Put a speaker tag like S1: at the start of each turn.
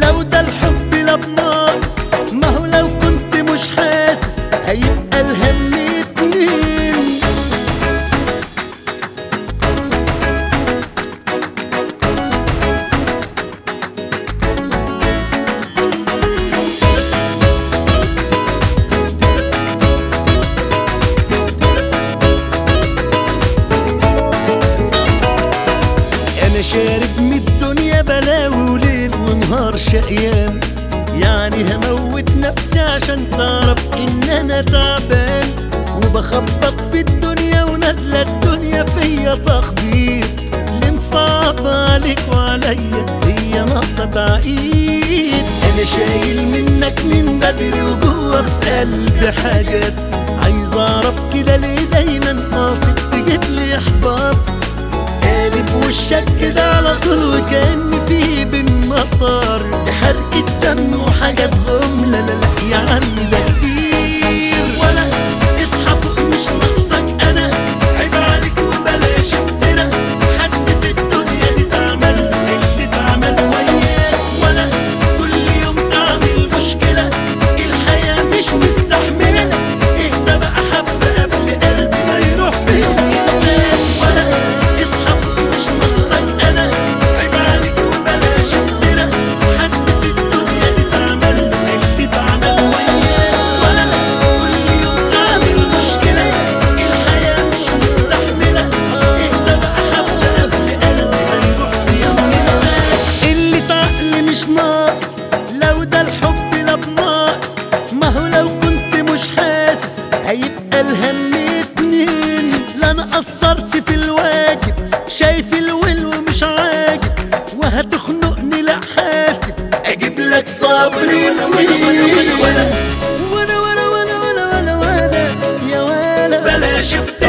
S1: لو ده الحب لا بناقص ما هو لو كنت مش حاسس هيبقى الهم اتنين انا شارب من الدنيا بلاوي وليل ونهار شقيان يعني هموت نفسي عشان تعرف ان انا تعبان وبخبط في الدنيا ونازله الدنيا فيا تخبيط اللي مصعب عليك وعليا هي ناقصه تعقيد انا شايل منك من بدري وجوه في قلبي حاجات عايز اعرف كده ليه دايما قاصد تجيب لي احباط قالب وشك كده على طول وكان في بالمطر حرق الدم وحاجات غم لا لا لا يا عم ده كتير ولا اصحى فوق مش ناقصك انا عيب عليك وبلاش افترا حد في الدنيا دي اتعمل اللي اتعمل وياك ولا كل يوم اعمل مشكلة الحياة مش مستحملة اهدى بقى حبة قبل قلبي ما يروح في يوم ينساك ولا اصحى مش ناقصك انا عيب عليك وبلاش افترا حد في الدنيا دي اتعمل اللي اتعمل وياك ولا كل يوم اعمل مشكلة الحياة مش مستحملة اهدى بقى حبة قبل قلبي ما يروح في يوم ينساك اللي تعقل مش ناقص لو ده الحب لا بناقص ما هو لو كنت مش حاسس هيبقى الهم اتنين لا انا قصرت في الواجب شايف الول ومش عاجب وهتخنقني لا حاسب اجيب لك صبري ولا ولا ولا ولا ولا ولا ولا يا ولا بلاش افتح